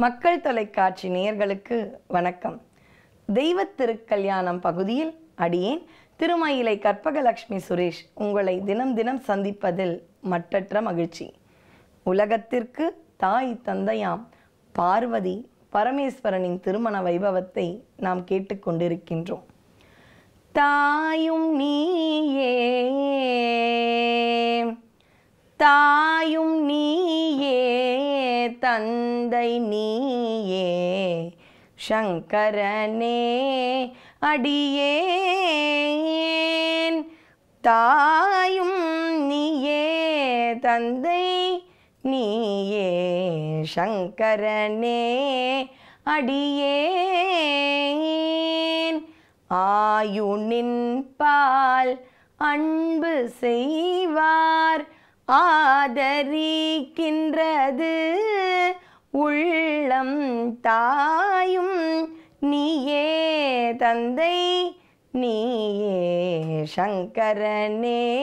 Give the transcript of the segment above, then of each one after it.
மக்கள் தொலைக்காட்சி நேயர்களுக்கு வணக்கம் தெய்வ திருக்கல்யாணம் பகுதியில் அடியேன் திருமயிலை கற்பகலட்சுமி சுரேஷ் உங்களை தினம் தினம் சந்திப்பதில் மற்றற்ற மகிழ்ச்சி உலகத்திற்கு தாய் தந்தையாம் பார்வதி பரமேஸ்வரனின் திருமண வைபவத்தை நாம் கேட்டுக்கொண்டிருக்கின்றோம் தாயும் நீயே தாயும் நீயே தந்தை நீயே சங்கரனே அடியேன் தாயும் நீயே தந்தை நீயே சங்கரனே அடியேன் ஆயுனின் பால் அன்பு செய்வார் ஆதரிக்கின்றது உள்ளம் தாயும் நீயே தந்தை நீயே சங்கரனே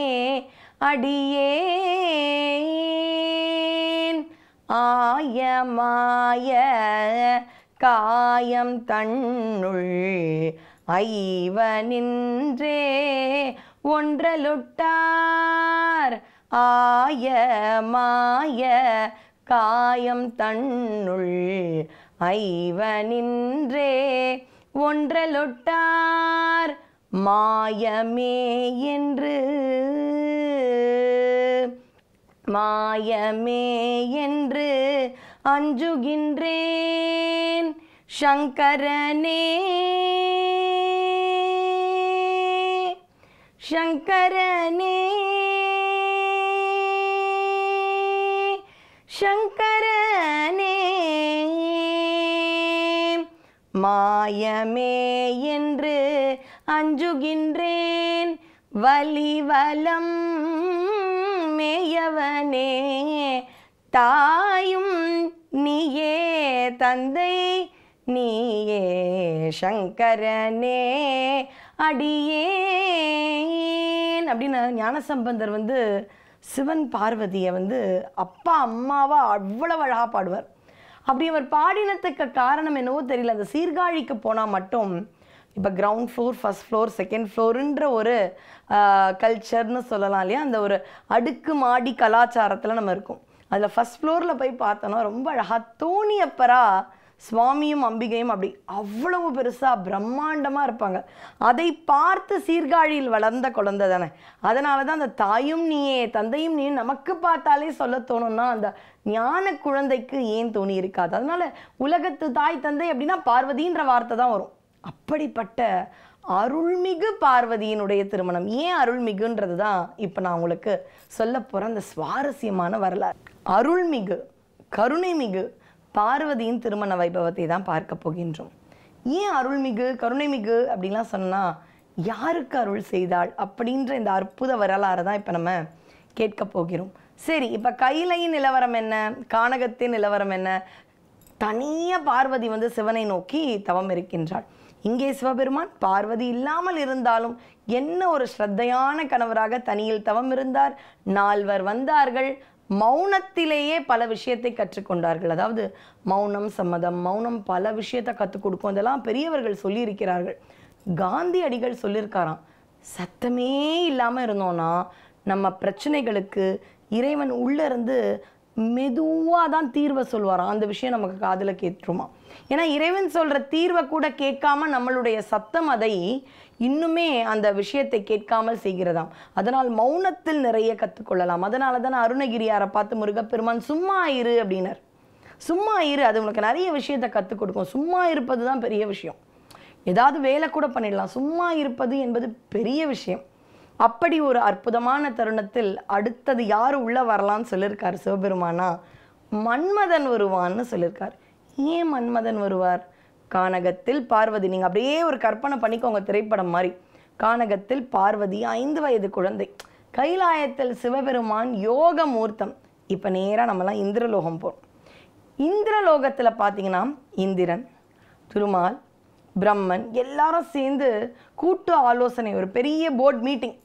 அடியேன் ஆயமாய காயம் தன்னுள் ஐவனின்றே ஒன்றலுட்டார் ஆயமாய காயம் தன்னுள் ஐவனின்றே ஒன்றலொட்டார் மாயமே என்று மாயமே என்று அஞ்சுகின்றேன் சங்கரனே சங்கரனே சங்கரனே மாயமே என்று அஞ்சுகின்றேன் வலிவலம் மேயவனே தாயும் நீயே தந்தை நீயே சங்கரனே அடியேன் அப்படின்னு ஞானசம்பந்தர் வந்து சிவன் பார்வதியை வந்து அப்பா அம்மாவா அவ்வளவு அழகா பாடுவார் அப்படி அவர் பாடினத்துக்கு காரணம் என்னவோ தெரியல அந்த சீர்காழிக்கு போனால் மட்டும் இப்போ ground floor first floor second ஃப்ளோருன்ற ஒரு கல்ச்சர்னு சொல்லலாம் இல்லையா அந்த ஒரு அடுக்கு மாடி கலாச்சாரத்தில் நம்ம இருக்கும் அதில் ஃபர்ஸ்ட் ஃப்ளோரில் போய் பார்த்தோன்னா ரொம்ப அழகாக தோணியப்பரா சுவாமியும் அம்பிகையும் அப்படி அவ்வளவு பெருசாக பிரம்மாண்டமாக இருப்பாங்க அதை பார்த்து சீர்காழியில் வளர்ந்த குழந்தை தானே அதனால தான் அந்த தாயும் நீயே தந்தையும் நீ நமக்கு பார்த்தாலே சொல்ல தோணும்னா அந்த ஞான குழந்தைக்கு ஏன் தோணி இருக்காது அதனால உலகத்து தாய் தந்தை அப்படின்னா பார்வதின்ற வார்த்தை தான் வரும் அப்படிப்பட்ட அருள்மிகு பார்வதியினுடைய திருமணம் ஏன் அருள்மிகுன்றது தான் இப்போ நான் உங்களுக்கு சொல்ல போகிற அந்த சுவாரஸ்யமான வரலாறு அருள்மிகு கருணைமிகு பார்வதியின் திருமண வைபவத்தை தான் பார்க்க போகின்றோம் ஏன் அருள்மிகு கருணைமிகு அப்படிலாம் சொன்னால் யாருக்கு அருள் செய்தாள் அப்படின்ற இந்த அற்புத வரலாறு தான் இப்போ நம்ம கேட்க போகிறோம் சரி இப்போ கைலையின் நிலவரம் என்ன கானகத்தின் நிலவரம் என்ன தனியாக பார்வதி வந்து சிவனை நோக்கி தவம் இருக்கின்றாள் இங்கே சிவபெருமான் பார்வதி இல்லாமல் இருந்தாலும் என்ன ஒரு ஸ்ரத்தையான கணவராக தனியில் தவம் இருந்தார் நால்வர் வந்தார்கள் மௌனத்திலேயே பல விஷயத்தை கற்றுக்கொண்டார்கள் அதாவது மௌனம் சம்மதம் மௌனம் பல விஷயத்தை கற்றுக் கொடுக்கும் இதெல்லாம் பெரியவர்கள் சொல்லியிருக்கிறார்கள் காந்தி அடிகள் சொல்லியிருக்காராம் சத்தமே இல்லாமல் இருந்தோன்னா நம்ம பிரச்சனைகளுக்கு இறைவன் உள்ள இருந்து மெதுவாக தான் தீர்வை சொல்வாராம் அந்த விஷயம் நமக்கு காதில் கேட்டுருமா ஏன்னா இறைவன் சொல்கிற தீர்வை கூட கேட்காம நம்மளுடைய சத்தம் அதை இன்னுமே அந்த விஷயத்தை கேட்காமல் செய்கிறதாம் அதனால் மௌனத்தில் நிறைய கற்றுக்கொள்ளலாம் அதனால தான் அருணகிரியாரை பார்த்து முருகப்பெருமான் சும்மா இரு அப்படின்னார் சும்மா இரு அது உனக்கு நிறைய விஷயத்தை கற்றுக் கொடுக்கும் சும்மா இருப்பது தான் பெரிய விஷயம் ஏதாவது வேலை கூட பண்ணிடலாம் சும்மா இருப்பது என்பது பெரிய விஷயம் அப்படி ஒரு அற்புதமான தருணத்தில் அடுத்தது யார் உள்ள வரலான்னு சொல்லியிருக்கார் சிவபெருமானா மன்மதன் வருவான்னு சொல்லியிருக்கார் ஏன் மன்மதன் வருவார் கானகத்தில் பார்வதி நீங்கள் அப்படியே ஒரு கற்பனை பண்ணிக்கோங்க திரைப்படம் மாதிரி கானகத்தில் பார்வதி ஐந்து வயது குழந்தை கைலாயத்தில் சிவபெருமான் யோக மூர்த்தம் இப்போ நேராக நம்மலாம் இந்திரலோகம் போகிறோம் இந்திரலோகத்தில் பார்த்தீங்கன்னா இந்திரன் திருமால் பிரம்மன் எல்லாரும் சேர்ந்து கூட்டு ஆலோசனை ஒரு பெரிய போர்ட் மீட்டிங்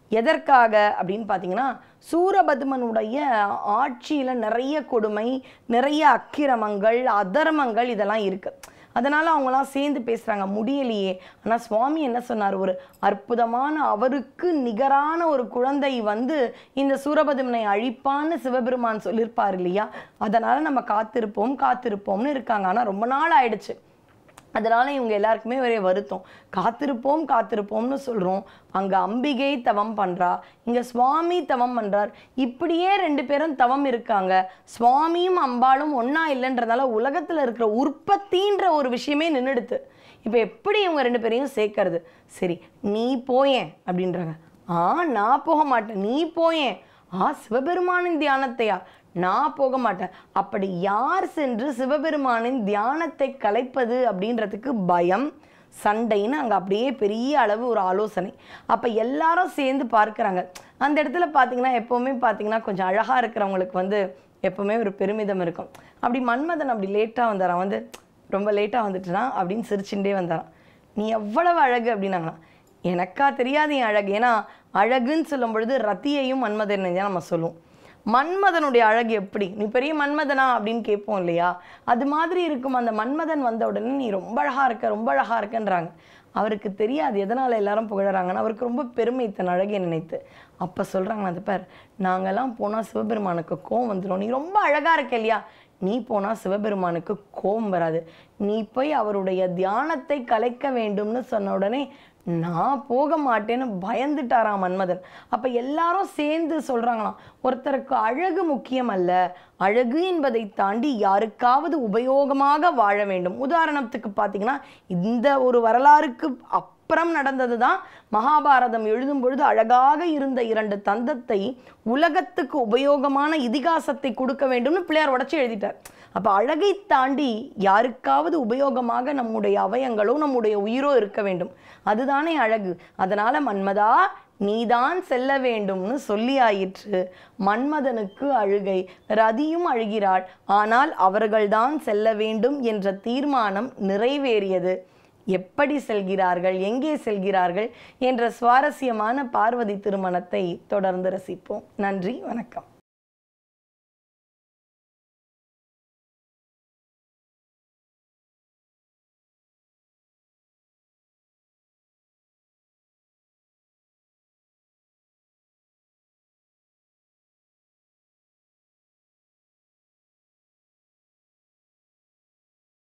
எதற்காக அப்படின்னு பார்த்தீங்கன்னா சூரபதுமனுடைய ஆட்சியில் நிறைய கொடுமை நிறைய அக்கிரமங்கள் அதர்மங்கள் இதெல்லாம் இருக்கு அதனால அவங்களாம் சேர்ந்து பேசுறாங்க முடியலையே ஆனா சுவாமி என்ன சொன்னார் ஒரு அற்புதமான அவருக்கு நிகரான ஒரு குழந்தை வந்து இந்த சூரபதுமனை அழிப்பான்னு சிவபெருமான் சொல்லியிருப்பார் இல்லையா அதனால நம்ம காத்திருப்போம் காத்திருப்போம்னு இருக்காங்க ஆனா ரொம்ப நாள் ஆயிடுச்சு அதனால இவங்க எல்லாருக்குமே ஒரே வருத்தம் காத்திருப்போம் காத்திருப்போம்னு சொல்றோம் அங்க அம்பிகை தவம் பண்றா இங்க சுவாமி தவம் பண்றார் இப்படியே ரெண்டு பேரும் தவம் இருக்காங்க சுவாமியும் அம்பாளும் ஒண்ணா இல்லைன்றதால உலகத்துல இருக்கிற உற்பத்தின்ற ஒரு விஷயமே நின்னுடுத்து இப்போ எப்படி இவங்க ரெண்டு பேரையும் சேர்க்கறது சரி நீ போயேன் அப்படின்றாங்க ஆ நான் போக மாட்டேன் நீ போயேன் ஆ சிவபெருமானின் தியானத்தையா நான் போக மாட்டேன் அப்படி யார் சென்று சிவபெருமானின் தியானத்தை கலைப்பது அப்படின்றதுக்கு பயம் சண்டைன்னு அங்கே அப்படியே பெரிய அளவு ஒரு ஆலோசனை அப்போ எல்லாரும் சேர்ந்து பார்க்குறாங்க அந்த இடத்துல பார்த்தீங்கன்னா எப்போவுமே பார்த்தீங்கன்னா கொஞ்சம் அழகாக இருக்கிறவங்களுக்கு வந்து எப்போவுமே ஒரு பெருமிதம் இருக்கும் அப்படி மன்மதன் அப்படி லேட்டாக வந்தாரான் வந்து ரொம்ப லேட்டாக வந்துட்டுனா அப்படின்னு சிரிச்சுட்டே வந்தாரான் நீ எவ்வளவு அழகு அப்படின்னாங்களாம் எனக்கா தெரியாது என் அழகு ஏன்னா அழகுன்னு சொல்லும் பொழுது ரத்தியையும் மன்மதன் தான் நம்ம சொல்லுவோம் மன்மதனுடைய அழகு எப்படி நீ பெரிய மன்மதனா அப்படின்னு கேட்போம் இல்லையா அது மாதிரி இருக்கும் அந்த மன்மதன் வந்த உடனே நீ ரொம்ப அழகா இருக்க ரொம்ப அழகா இருக்கன்றாங்க அவருக்கு தெரியாது எதனால எல்லாரும் புகழறாங்கன்னு அவருக்கு ரொம்ப பெருமை தன் அழகை நினைத்து அப்ப சொல்றாங்க அது பார் நாங்கெல்லாம் போனா சிவபெருமானுக்கு கோவம் வந்துடும் நீ ரொம்ப அழகா இருக்க இல்லையா நீ போனா சிவபெருமானுக்கு கோபம் வராது நீ போய் அவருடைய தியானத்தை கலைக்க வேண்டும்னு சொன்ன உடனே நான் போக மாட்டேன்னு பயந்துட்டாராம் மன்மதன் அப்ப எல்லாரும் சேர்ந்து சொல்றாங்களாம் ஒருத்தருக்கு அழகு முக்கியம் அல்ல அழகு என்பதை தாண்டி யாருக்காவது உபயோகமாக வாழ வேண்டும் உதாரணத்துக்கு பார்த்தீங்கன்னா இந்த ஒரு வரலாறுக்கு அப்புறம் நடந்தது தான் மகாபாரதம் எழுதும் பொழுது அழகாக இருந்த இரண்டு தந்தத்தை உலகத்துக்கு உபயோகமான இதிகாசத்தை கொடுக்க வேண்டும்னு பிள்ளையார் உடைச்சு எழுதிட்டார் அப்ப அழகை தாண்டி யாருக்காவது உபயோகமாக நம்முடைய அவயங்களோ நம்முடைய உயிரோ இருக்க வேண்டும் அதுதானே அழகு அதனால மன்மதா நீதான் செல்ல வேண்டும்னு சொல்லி ஆயிற்று மன்மதனுக்கு அழுகை ரதியும் அழுகிறாள் ஆனால் அவர்கள்தான் செல்ல வேண்டும் என்ற தீர்மானம் நிறைவேறியது எப்படி செல்கிறார்கள் எங்கே செல்கிறார்கள் என்ற சுவாரஸ்யமான பார்வதி திருமணத்தை தொடர்ந்து ரசிப்போம் நன்றி வணக்கம்